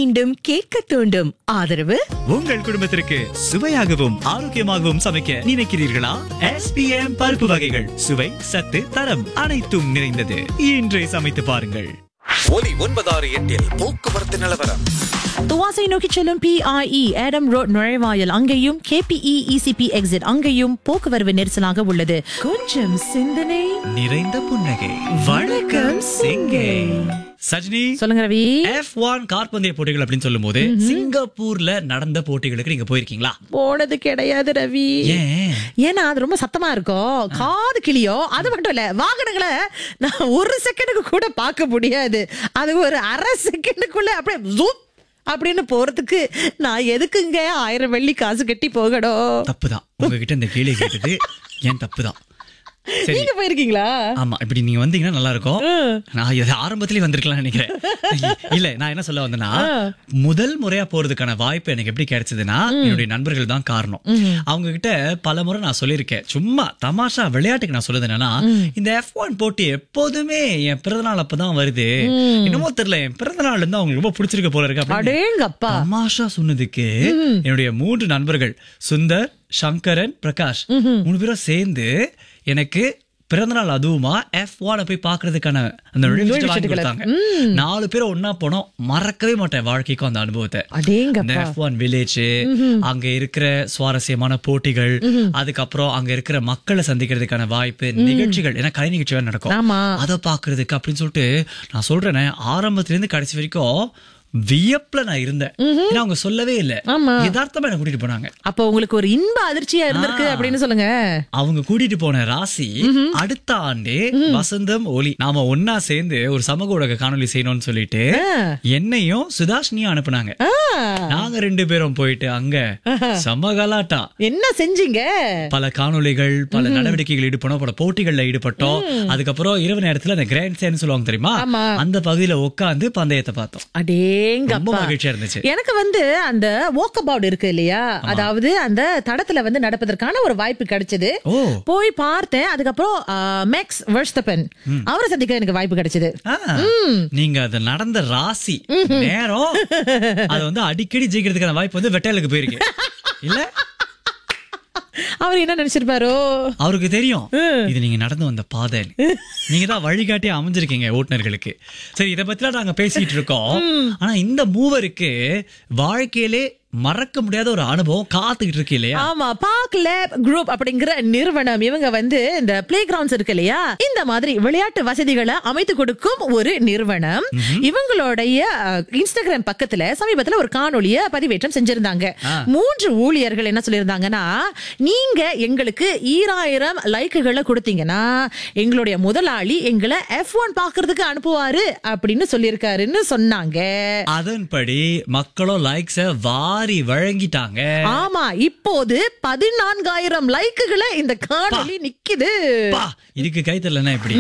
மீண்டும் கேட்க தூண்டும் ஆதரவு உங்கள் குடும்பத்திற்கு சுவையாகவும் ஆரோக்கியமாகவும் சமைக்க நினைக்கிறீர்களா SPM பருப்பு வகைகள் சுவை சத்து தரம் அனைத்தும் நிறைந்தது இன்றே சமைத்து பாருங்கள் ஒலி ஒன்பதாறு எட்டில் போக்குவரத்து நிலவரம் துவாசை நோக்கி செல்லும் பிஐஇ ஆடம் ரோட் நுழைவாயில் அங்கேயும் கேபிஇ இசிபி எக்ஸிட் அங்கேயும் போக்குவரவு நெரிசலாக உள்ளது கொஞ்சம் சிந்தனை நிறைந்த புன்னகை வணக்கம் சிங்கை சஜினி சொல்லுங்க ரவி எஃப் ஒன் கார்பந்தய போட்டிகள் அப்படின்னு சொல்லும் போது சிங்கப்பூர்ல நடந்த போட்டிகளுக்கு நீங்க போயிருக்கீங்களா போனது கிடையாது ரவி ஏன் ஏன்னா அது ரொம்ப சத்தமா இருக்கும் காது கிளியோ அது மட்டும் இல்ல வாகனங்களை நான் ஒரு செகண்டுக்கு கூட பார்க்க முடியாது அது ஒரு அரை செகண்டுக்குள்ள அப்படியே zoom அப்படின்னு போறதுக்கு நான் எதுக்குங்க ஆயிரம் வெள்ளி காசு கட்டி போகணும் தப்புதான் உங்ககிட்ட இந்த கேள்வி கேட்டது ஏன் தப்புதான் சரி நீங்க போயிருக்கீங்களா ஆமா இப்படி நீங்க வந்தீங்கன்னா நல்லா இருக்கும் நான் இது ஆரம்பத்திலேயே வந்திருக்கலாம் நினைக்கிறேன் இல்ல நான் என்ன சொல்ல வந்தேன்னா முதல் முறையா போறதுக்கான வாய்ப்பு எனக்கு எப்படி கிடைச்சதுன்னா என்னுடைய நண்பர்கள் தான் காரணம் அவங்க கிட்ட பல முறை நான் சொல்லியிருக்கேன் சும்மா தமாஷா விளையாட்டுக்கு நான் சொல்லுது என்னன்னா இந்த எஃப் ஒன் போட்டி எப்போதுமே என் பிறந்தநாள் அப்பதான் வருது என்னமோ தெரியல என் பிறந்தநாள் இருந்து அவங்களுக்கு ரொம்ப பிடிச்சிருக்க போல இருக்கு அப்படின்னு அடேங்கப்பா தமாஷா சொன்னதுக்கு என்னுடைய மூன்று நண்பர்கள் சுந்தர் சங்கரன் பிரகாஷ் மூணு பேரும் சேர்ந்து எனக்கு பிறந்தநாள் அதுவுமா எஃப் ஒன் போய் பாக்குறதுக்கான அந்த நுழைவுச்சீட்டு வாங்கி கொடுத்தாங்க நாலு பேரும் ஒன்னா போனோம் மறக்கவே மாட்டேன் வாழ்க்கைக்கும் அந்த அனுபவத்தை அந்த அடேங்கப்பா எஃப் ஒன் வில்லேஜ் அங்க இருக்கிற சுவாரஸ்யமான போட்டிகள் அதுக்கப்புறம் அங்க இருக்கிற மக்களை சந்திக்கிறதுக்கான வாய்ப்பு நிகழ்ச்சிகள் ஏன்னா கலை நிகழ்ச்சி வேற நடக்கும் ஆமா அதை பாக்குறதுக்கு அப்படின்னு சொல்லிட்டு நான் சொல்றேனே ஆரம்பத்துல இருந்து கடைசி வரைக்கும் வியப்புல நான் இருந்தேன் ஏன்னா அவங்க சொல்லவே இல்ல ஆமா. யதார்த்தமா என்ன கூட்டிட்டு போனாங்க அப்ப உங்களுக்கு ஒரு இன்ப அதிர்ச்சியா இருந்திருக்கு ஆ. அப்படின்னு சொல்லுங்க அவங்க கூட்டிட்டு போன ராசி அடுத்த ஆண்டே வசந்தம் ஒலி நாம ஒன்னா சேர்ந்து ஒரு சமூக ஊடக காணொளி செய்யணும்னு சொல்லிட்டு என்னையும் சுதாஷினியும் அனுப்புனாங்க ஆ, நாங்க ரெண்டு பேரும் போயிட்டு அங்க சமகலாட்டா என்ன செஞ்சீங்க பல காணொளிகள் பல நடவடிக்கைகள் ஈடுபட்டோம் பல போட்டிகள்ல ஈடுபட்டோம் அதுக்கப்புறம் இரவு நேரத்துல அந்த கிராண்ட் சேன்னு சொல்லுவாங்க தெரியுமா ஆமா. அந்த பகுதியில உட்கார்ந்து பந்தயத்தை பார்த்தோம் ரொம்ப அடேங்கப்பா மகிழ்ச்சியா இருந்துச்சு எனக்கு வந்து அந்த வாக் அபவுட் இருக்கு இல்லையா அதாவது அந்த தடத்துல வந்து நடப்பதற்கான ஒரு வாய்ப்பு கிடைச்சது ஓ போய் பார்த்தேன் அதுக்கப்புறம் மேக்ஸ் வெர்ஸ்டபன் அவரை சந்திக்க எனக்கு வாய்ப்பு கிடைச்சது ஆ, நீங்க அது நடந்த ராசி நேரம் அது வந்து அடிக்கடி ஜெயிக்கிறதுக்கான வாய்ப்பு வந்து வெட்டையலுக்கு போயிருக்கு இல்ல அவர் என்ன நினைச்சிருப்பாரோ அவருக்கு தெரியும் இது நீங்க நடந்து வந்த பாதை நீங்க தான் வழிகாட்டி அமைஞ்சிருக்கீங்க ஓட்டுநர்களுக்கு சரி இத பத்திலாம் நாங்க பேசிட்டு இருக்கோம் ஆனா இந்த மூவருக்கு வாழ்க்கையிலே மறக்க முடியாத ஒரு அனுபவம் காத்துக்கிட்டு இருக்கு இல்லையா ஆமா பார்க் லேப் குரூப் அப்படிங்கிற நிறுவனம் இவங்க வந்து இந்த பிளே கிரவுண்ட்ஸ் இருக்கு இல்லையா இந்த மாதிரி விளையாட்டு வசதிகளை அமைத்து கொடுக்கும் ஒரு நிறுவனம் இவங்களுடைய அஹ், இன்ஸ்டாகிராம் பக்கத்துல சமீபத்துல ஒரு காணொளிய பதிவேற்றம் செஞ்சிருந்தாங்க மூன்று ஊழியர்கள் என்ன சொல்லியிருந்தாங்கன்னா நீங்க எங்களுக்கு ஈராயிரம் லைக்குகளை கொடுத்தீங்கன்னா எங்களுடைய முதலாளி எங்களை எஃப் ஒன் பாக்குறதுக்கு அனுப்புவாரு அப்படின்னு சொல்லியிருக்காருன்னு சொன்னாங்க அதன்படி மக்களும் லைக்ஸ வாரி வழங்கிட்டாங்க ஆமா இப்போது பதினான்காயிரம் லைக்குகளை இந்த காணொளி நிக்குது பா, இதுக்கு கை தரலன்னா எப்படி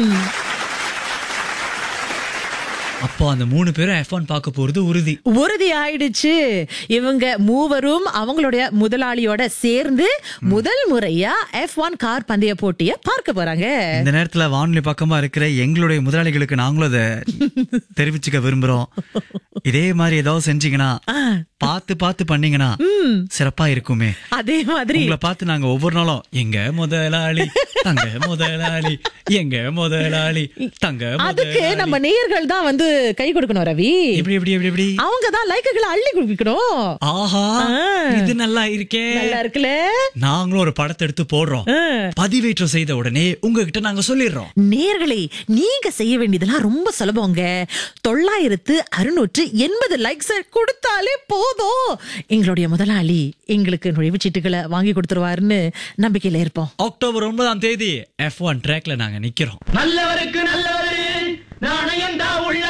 அப்போ அந்த மூணு பேரும் எஃப் ஒன் பார்க்க போறது உறுதி உறுதி ஆயிடுச்சு இவங்க மூவரும் அவங்களுடைய முதலாளியோட சேர்ந்து முதல் முறையா எஃப் ஒன் கார் பந்தய போட்டிய பார்க்க போறாங்க இந்த நேரத்துல வானொலி பக்கமா இருக்கிற எங்களுடைய முதலாளிகளுக்கு நாங்களும் அதை தெரிவிச்சுக்க விரும்புறோம் இதே மாதிரி ஏதாவது செஞ்சீங்கன்னா பார்த்து பார்த்து பண்ணீங்கன்னா சிறப்பா இருக்குமே அதே மாதிரி உங்களை பார்த்து நாங்க ஒவ்வொரு நாளும் எங்க முதலாளி தங்க முதலாளி எங்க முதலாளி தங்க அதுக்கு முதலாளி நம்ம நேயர்கள் தான் வந்து கை கொடுக்கணும் ரவி எப்படி எப்படி எப்படி எப்படி அவங்க தான் லைக்குகளை அள்ளி கொடுக்கணும் ஆஹா ஆ. இது நல்லா இருக்கே நல்லா இருக்குல்ல நாங்களும் ஒரு படத்தை எடுத்து போடுறோம் ஆ. பதிவேற்றம் செய்த உடனே உங்ககிட்ட நாங்க சொல்லிடுறோம் நேர்களே நீங்க செய்ய வேண்டியதெல்லாம் ரொம்ப சுலபங்க தொள்ளாயிரத்து அறுநூற்று எண்பது லைக்ஸ் கொடுத்தாலே போதும் எங்களுடைய முதலாளி எங்களுக்கு நுழைவுச்சீட்டுகளை வாங்கி கொடுத்துருவாருன்னு நம்பிக்கையில இருப்போம் அக்டோபர் ஒன்பதாம் தேதி எஃப் ஒன் ட்ராக்ல நாங்க நிக்கிறோம் நல்லவருக்கு நல்லவரு நாணயந்தா உள்ள